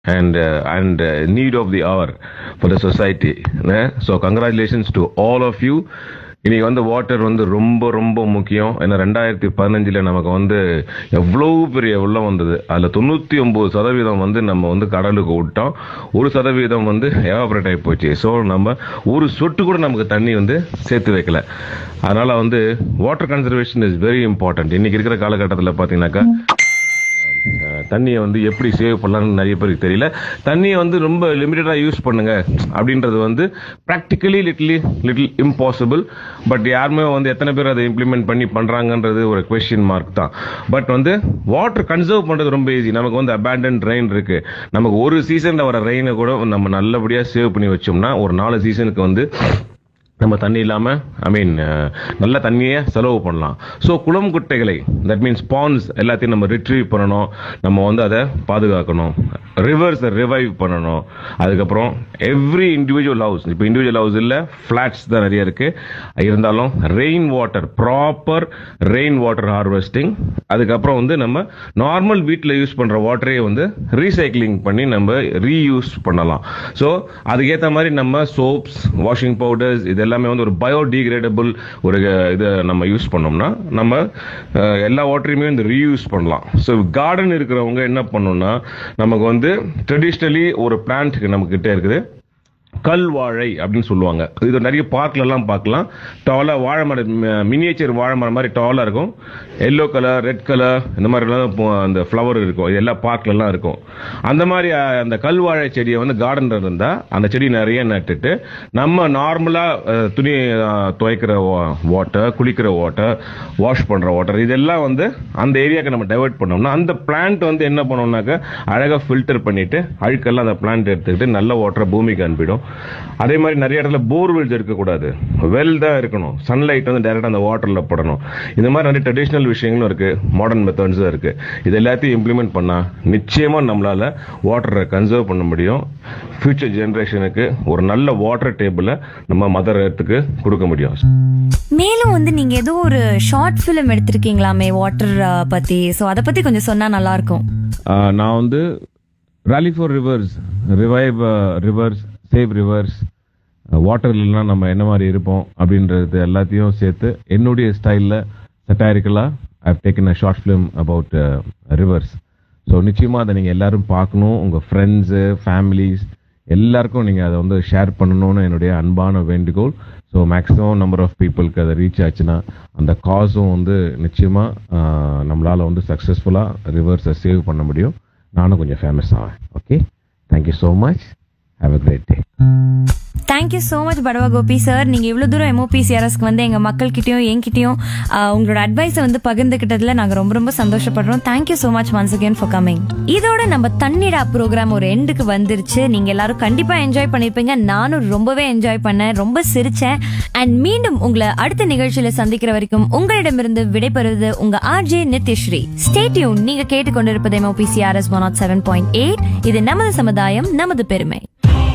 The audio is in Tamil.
and uh, and uh, need of the hour for the society eh? so congratulations to all of you இன்னைக்கு வந்து வாட்டர் வந்து ரொம்ப ரொம்ப முக்கியம் ஏன்னா ரெண்டாயிரத்தி பதினஞ்சில் நமக்கு வந்து எவ்வளோ பெரிய வெள்ளம் வந்தது அதில் தொண்ணூற்றி ஒம்பது சதவீதம் வந்து நம்ம வந்து கடலுக்கு விட்டோம் ஒரு சதவீதம் வந்து எவாபரேட் ஆகி போச்சு ஸோ நம்ம ஒரு சொட்டு கூட நமக்கு தண்ணி வந்து சேர்த்து வைக்கல அதனால் வந்து water conservation is very important இன்னைக்கு இருக்கிற காலகட்டத்தில் பார்த்தீங்கன்னாக்கா அஹ் தண்ணியை வந்து எப்படி சேவ் பண்ணலாம்னு நிறைய பேருக்கு தெரியல தண்ணியை வந்து ரொம்ப லிமிட்டடாக யூஸ் பண்ணுங்க அப்படின்றது வந்து practically little little impossible but யாருமே வந்து எத்தனை பேர் அதை இம்ப்ளிமெண்ட் பண்ணி பண்ணுறாங்கன்றது ஒரு கொஸ்டின் மார்க் தான் பட் வந்து வாட்டர் கன்சர்வ் பண்ணுறது ரொம்ப ஈஸி நமக்கு வந்து அபேண்டன் ரெயின் இருக்கு நமக்கு ஒரு சீசனில் வர ரெயினை கூட நம்ம நல்லபடியாக சேவ் பண்ணி வச்சோம்னா ஒரு நாலு சீசனுக்கு வந்து நம்ம தண்ணி இல்லாமல் ஐ மீன் நல்ல தண்ணியை செலவு பண்ணலாம் ஸோ குளம் குட்டைகளை தட் மீன்ஸ் பாண்ட்ஸ் எல்லாத்தையும் நம்ம ரிட்ரீவ் பண்ணணும் நம்ம வந்து அதை பாதுகாக்கணும் ரிவர்ஸை ரிவைவ் பண்ணணும் அதுக்கப்புறம் எவ்ரி இண்டிவிஜுவல் ஹவுஸ் இப்போ இண்டிவிஜுவல் ஹவுஸ் இல்லை ஃப்ளாட்ஸ் தான் நிறைய இருக்கு இருந்தாலும் rain water proper rain water harvesting அதுக்கப்புறம் வந்து நம்ம நார்மல் வீட்டில் யூஸ் பண்ணுற வாட்டரே வந்து ரீசைக்ளிங் பண்ணி நம்ம ரீயூஸ் பண்ணலாம் ஸோ அதுக்கேற்ற மாதிரி நம்ம சோப்ஸ் வாஷிங் பவுடர்ஸ் இது எல்லாமே வந்து ஒரு பயோடிகிரேடபிள் ஒரு இதை நம்ம யூஸ் பண்ணோம்னா நம்ம அஹ், எல்லா வாட்டரையுமே வந்து ரீயூஸ் பண்ணலாம் ஸோ கார்டன் இருக்கிறவங்க என்ன பண்ணணும்னா நமக்கு வந்து ட்ரெடிஷ்னலி ஒரு பிளான்ட் நம்ம கிட்ட இருக்குது கல் வாழை அப்படின்னு சொல்லுவாங்க இது நிறைய பார்க்ல எல்லாம் பார்க்கலாம் டாலா வாழை மரம் மினியேச்சர் வாழை மரம் மாதிரி டாலா இருக்கும் எல்லோ கலர் ரெட் கலர் இந்த மாதிரி எல்லாம் இப்போ அந்த ஃப்ளவர் இருக்கும் இது எல்லா பார்க்ல எல்லாம் இருக்கும் அந்த மாதிரி அஹ், அந்த கல் வாழை செடியை வந்து கார்டன்ல இருந்தா அந்த செடி நிறைய நட்டுட்டு நம்ம நார்மலா அஹ், துணி அஹ், துவைக்கிற வாட்டர் குளிக்கிற வாட்டர் வாஷ் பண்ற வாட்டர் இதெல்லாம் வந்து அந்த ஏரியாக்கு நம்ம டைவர்ட் பண்ணோம்னா அந்த பிளான்ட் வந்து என்ன பண்ணோம்னாக்க அழகா ஃபில்டர் பண்ணிட்டு அழுக்கெல்லாம் அந்த பிளான்ட் எடுத்துக்கிட்டு நல்ல வாட்டரை பூமிக்கு அனுப்பிடும் அதே மாதிரி நிறைய இடத்துல போர்வெல்ஸ் இருக்கக்கூடாது வெல் தான் இருக்கணும் சன்லைட் வந்து டைரக்டா அந்த வாட்டர்ல படணும் இந்த மாதிரி நிறைய ட்ரெடிஷ்னல் விஷயங்களும் இருக்கு மாடர்ன் மெத்தட்ஸும் இருக்கு இது எல்லாத்தையும் இம்ப்ளிமெண்ட் பண்ணா நிச்சயமா நம்மளால வாட்டரை கன்சர்வ் பண்ண முடியும் ஃபியூச்சர் ஜெனரேஷனுக்கு ஒரு நல்ல வாட்டர் டேபிளை நம்ம மதர் எர்த்துக்கு கொடுக்க முடியும் மேலும் வந்து நீங்க ஏதோ ஒரு ஷார்ட் ஃபிலிம் எடுத்திருக்கீங்களாமே வாட்டர் பத்தி சோ அத பத்தி கொஞ்சம் சொன்னா நல்லா இருக்கும் ஆஹ் நான் வந்து rally for rivers revive rivers save rivers water இல்லைன்னா நம்ம என்ன மாதிரி இருப்போம் அப்படின்றது எல்லாத்தையும் சேர்த்து என்னுடைய ஸ்டைலில் சட்டாரிக்கலாக I taken a short film about rivers so நிச்சயமாக அதை நீங்கள் எல்லாரும் பார்க்கணும் உங்கள் ஃப்ரெண்ட்ஸு ஃபேமிலிஸ் எல்லாருக்கும் நீங்கள் அதை வந்து ஷேர் பண்ணணும்னு என்னுடைய அன்பான வேண்டுகோள் ஸோ மேக்ஸிமம் நம்பர் ஆஃப் பீப்புளுக்கு அதை ரீச் ஆச்சுன்னா அந்த காசும் வந்து நிச்சயமாக நம்மளால் வந்து சக்ஸஸ்ஃபுல்லாக ரிவர்ஸை சேவ் பண்ண முடியும் நானும் கொஞ்சம் ஃபேமஸ் ஆவேன் okay thank you so much have a great day thank you so much Badava Gopi sir நீங்க இவ்வளவு தூரம் எம்ஓபிசிஆர்எஸ்க்கு வந்து எங்க மக்கள்கிட்டயும் என்கிட்டயும் ஆஹ், உங்களோட அட்வைஸை வந்து பகிர்ந்துகிட்டதுல நாங்க ரொம்ப ரொம்ப சந்தோஷப்படுறோம் thank you so much once again for coming இதோட நம்ம தண்ணீரா ப்ரோக்ராம் ஒரு எண்டுக்கு வந்துருச்சு நீங்க எல்லாரும் கண்டிப்பா என்ஜாய் பண்ணிருப்பீங்க நானும் ரொம்பவே என்ஜாய் பண்ணேன் ரொம்ப சிரிச்சேன் அண்ட் மீண்டும் உங்களை அடுத்த நிகழ்ச்சியில சந்திக்கிற வரைக்கும் உங்களிடமிருந்து விடைபெறுவது உங்க ஆர்ஜே நித்யஸ்ரீ ஸ்டேட்யூன் நீங்க கேட்டுக்கொண்டிருப்பது M O P C R S one naught seven point eight இது நமது சமுதாயம் நமது பெருமை